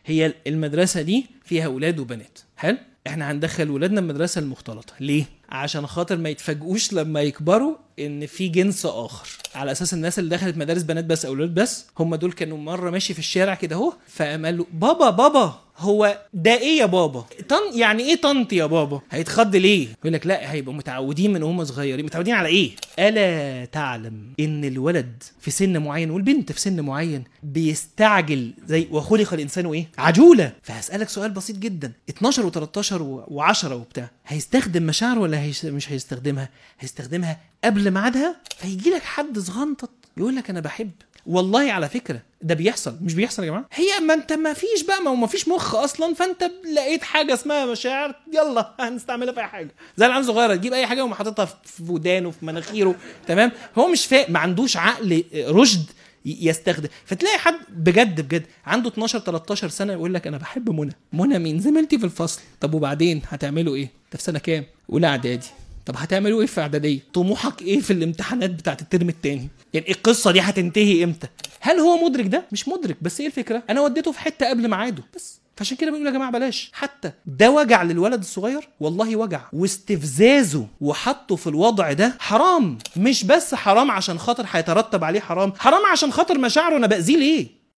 هي المدرسه دي فيها اولاد وبنات حلو احنا هندخل ولادنا المدرسه المختلطه ليه عشان خاطر ما يتفاجئوش لما يكبروا ان في جنس اخر على اساس الناس اللي دخلت مدارس بنات بس او ولاد بس هم دول كانوا مره ماشي في الشارع كده اهو فقام قال له بابا بابا هو ده ايه يا بابا طن يعني ايه طنط يا بابا هيتخض ليه يقول لك لا هيبقوا متعودين من هم صغيرين متعودين على ايه الا تعلم ان الولد في سن معين والبنت في سن معين بيستعجل زي وخلق الانسان ايه عجوله فهسالك سؤال بسيط جدا 12 و13 و10 وبتاع هيستخدم مشاعره ولا هيش مش هيستخدمها هيستخدمها قبل ميعادها فيجي لك حد صغنطط يقول لك انا بحب والله على فكره ده بيحصل مش بيحصل يا جماعه هي ما انت ما فيش بقى ما هو ما فيش مخ اصلا فانت لقيت حاجه اسمها مشاعر يلا هنستعملها في اي حاجه زي العيال الصغيره تجيب اي حاجه وما حاططها في ودانه في مناخيره تمام هو مش فاهم ما عندوش عقل رشد ي- يستخدم فتلاقي حد بجد بجد عنده 12 13 سنه يقول لك انا بحب منى منى مين زميلتي في الفصل طب وبعدين هتعملوا ايه ده في سنه كام اولى اعدادي طب هتعملوا ايه في اعداديه طموحك ايه في الامتحانات بتاعت الترم التاني يعني القصه دي هتنتهي امتى هل هو مدرك ده مش مدرك بس ايه الفكره انا وديته في حته قبل ميعاده بس فعشان كده بنقول يا جماعه بلاش حتى ده وجع للولد الصغير والله وجع واستفزازه وحطه في الوضع ده حرام مش بس حرام عشان خاطر هيترتب عليه حرام حرام عشان خاطر مشاعره انا باذيه ليه